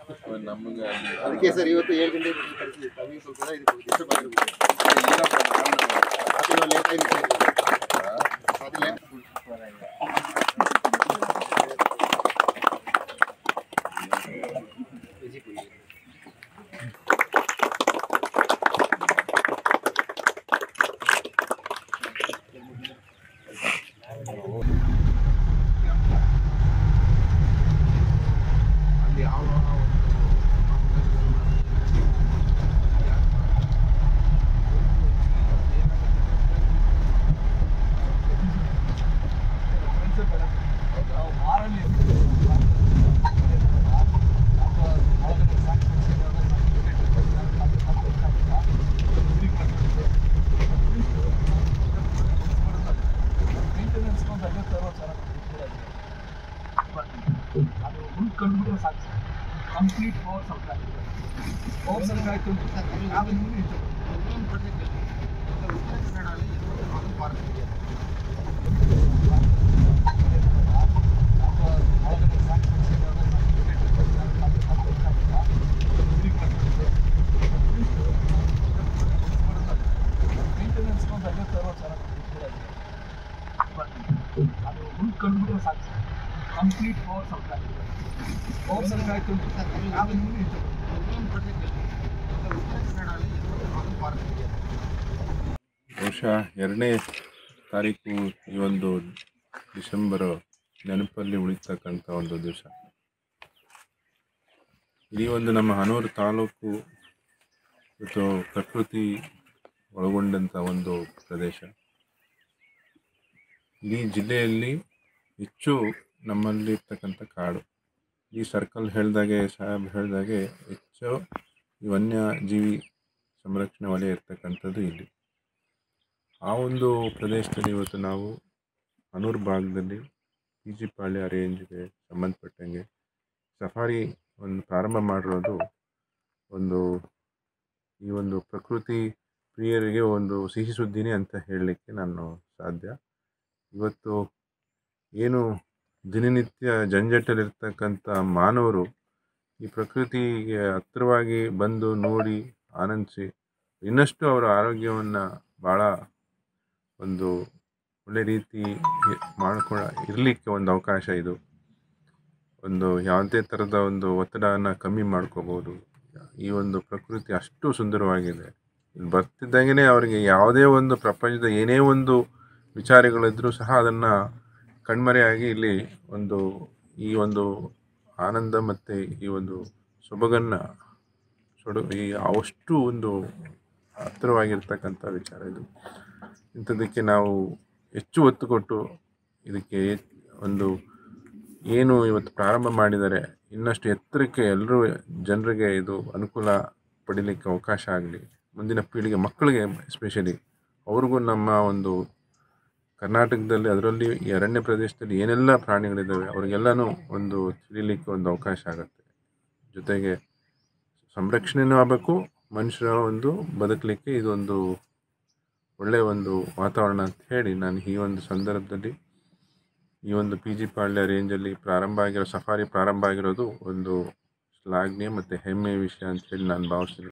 ನಮಗೆ ಅಲ್ಲಿ ಅದಕ್ಕೆ ಸರ್ ಇವತ್ತು ಏಳು ಗಂಟೆ ಕಳಿಸಿದ್ವಿ ತಮಗೆ ಸ್ವಲ್ಪ ಇದಕ್ಕೆ ಡಿಸ್ಟರ್ಬ್ ಆಗಿರ್ಬೋದು ಅದು ಲೇಟ್ ಆಗಿ ಅದು ಲೇಟ್ ಅಲ್ಲಿ ಯಾವ ಅದು ಹುಲ್ ಕಂಡುಬಿಟ್ರೆ ಸಾಕು complete power supply power supply ಆಯ್ತು ಆಮೇಲೆ ಮುಂದೆ ಇತ್ತು. ಮೇಂಟೆನೆನ್ಸ್ ಒಂದು ಐವತ್ತು ಅರವತ್ತು ಸಾವಿರ ಅದು ಹುಲ್ ಕಂಡುಬಿಟ್ರೆ ಸಾಕು complete power supply power supply ಆಯ್ತು ಆಮೇಲೆ ಮುಂದೆ ಇತ್ತು. ಬಹುಶಃ ಎರಡನೇ ತಾರೀಕು ಈ ಒಂದು ಡಿಸೆಂಬರ್ ನೆನಪಲ್ಲಿ ಉಳಿತಕ್ಕಂಥ ಒಂದು ದಿವಸ ಇಡೀ ಒಂದು ನಮ್ಮ ಹನೂರು ತಾಲೂಕು ಮತ್ತು ಪ್ರಕೃತಿ ಒಳಗೊಂಡಂಥ ಒಂದು ಪ್ರದೇಶ ಇಡೀ ಜಿಲ್ಲೆಯಲ್ಲಿ ಹೆಚ್ಚು ನಮ್ಮಲ್ಲಿರ್ತಕ್ಕಂಥ ಕಾಡು ಈ ಸರ್ಕಲ್ ಹೇಳ್ದಾಗೆ ಸಾಹೇಬ್ ಹೇಳ್ದಾಗೆ ಹೆಚ್ಚು ಈ ವನ್ಯಜೀವಿ ಸಂರಕ್ಷಣೆ ವಲಯ ಇರ್ತಕ್ಕಂಥದ್ದು ಇಲ್ಲಿ ಆ ಒಂದು ಪ್ರದೇಶದಲ್ಲಿ ಇವತ್ತು ನಾವು ಹನೂರು ಭಾಗದಲ್ಲಿ ಪಿ ಜಿ ಪಾಳ್ಯ ರೇಂಜ್ಗೆ ಸಂಬಂಧಪಟ್ಟಂಗೆ ಸಫಾರಿ ಒಂದು ಪ್ರಾರಂಭ ಮಾಡಿರೋದು ಒಂದು ಈ ಒಂದು ಪ್ರಕೃತಿ ಪ್ರಿಯರಿಗೆ ಒಂದು ಸಿಹಿ ಸುದ್ದಿನೇ ಅಂತ ಹೇಳಲಿಕ್ಕೆ ನಾನು ಸಾಧ್ಯ ಇವತ್ತು ಏನು ದಿನನಿತ್ಯ ಜಂಜಟ್ಟಲಿರ್ತಕ್ಕಂಥ ಮಾನವರು ಈ ಪ್ರಕೃತಿಗೆ ಹತ್ತಿರವಾಗಿ ಬಂದು ನೋಡಿ ಆನಂದಿಸಿ ಇನ್ನಷ್ಟು ಅವರ ಆರೋಗ್ಯವನ್ನು ಭಾಳ ಒಂದು ಒಳ್ಳೆ ರೀತಿ ಮಾಡ್ಕೊಳ ಇರಲಿಕ್ಕೆ ಒಂದು ಅವಕಾಶ ಇದು ಒಂದು ಯಾವುದೇ ಥರದ ಒಂದು ಒತ್ತಡನ ಕಮ್ಮಿ ಮಾಡ್ಕೋಬೋದು ಈ ಒಂದು ಪ್ರಕೃತಿ ಅಷ್ಟು ಸುಂದರವಾಗಿದೆ ಇಲ್ಲಿ ಬರ್ತಿದ್ದಂಗೆ ಅವರಿಗೆ ಯಾವುದೇ ಒಂದು ಪ್ರಪಂಚದ ಏನೇ ಒಂದು ವಿಚಾರಗಳಿದ್ರೂ ಸಹ ಅದನ್ನು ಕಣ್ಮರೆಯಾಗಿ ಇಲ್ಲಿ ಒಂದು ಈ ಒಂದು ಆನಂದ ಮತ್ತು ಈ ಒಂದು ಸೊಬಗನ್ನು ಸೊಡು ಈ ಅಷ್ಟು ಒಂದು ಹತ್ತಿರವಾಗಿರ್ತಕ್ಕಂಥ ವಿಚಾರ ಇದು ಇಂಥದ್ದಕ್ಕೆ ನಾವು ಹೆಚ್ಚು ಒತ್ತು ಕೊಟ್ಟು ಇದಕ್ಕೆ ಒಂದು ಏನು ಇವತ್ತು ಪ್ರಾರಂಭ ಮಾಡಿದ್ದಾರೆ ಇನ್ನಷ್ಟು ಎತ್ತರಕ್ಕೆ ಎಲ್ಲರೂ ಜನರಿಗೆ ಇದು ಅನುಕೂಲ ಪಡೀಲಿಕ್ಕೆ ಅವಕಾಶ ಆಗಲಿ ಮುಂದಿನ ಪೀಳಿಗೆ ಮಕ್ಕಳಿಗೆ ಎಸ್ಪೆಷಲಿ ಅವ್ರಿಗೂ ನಮ್ಮ ಒಂದು ಕರ್ನಾಟಕದಲ್ಲಿ ಅದರಲ್ಲಿ ಈ ಅರಣ್ಯ ಪ್ರದೇಶದಲ್ಲಿ ಏನೆಲ್ಲ ಪ್ರಾಣಿಗಳಿದ್ದಾವೆ ಅವ್ರಿಗೆಲ್ಲನೂ ಒಂದು ತಿಳಿಲಿಕ್ಕೆ ಒಂದು ಅವಕಾಶ ಆಗುತ್ತೆ ಜೊತೆಗೆ ಸಂರಕ್ಷಣೆನೂ ಆಗಬೇಕು ಮನುಷ್ಯರ ಒಂದು ಬದುಕಲಿಕ್ಕೆ ಇದೊಂದು ಒಳ್ಳೆಯ ಒಂದು ವಾತಾವರಣ ಅಂತ ಹೇಳಿ ನಾನು ಈ ಒಂದು ಸಂದರ್ಭದಲ್ಲಿ ಈ ಒಂದು ಪಿ ಜಿ ಪಾಳ್ಯ ರೇಂಜಲ್ಲಿ ಪ್ರಾರಂಭ ಆಗಿರೋ ಸಫಾರಿ ಪ್ರಾರಂಭ ಆಗಿರೋದು ಒಂದು ಶ್ಲಾಘನೀಯ ಮತ್ತು ಹೆಮ್ಮೆಯ ವಿಷಯ ಅಂತ ಹೇಳಿ ನಾನು ಭಾವಿಸ್ತೀನಿ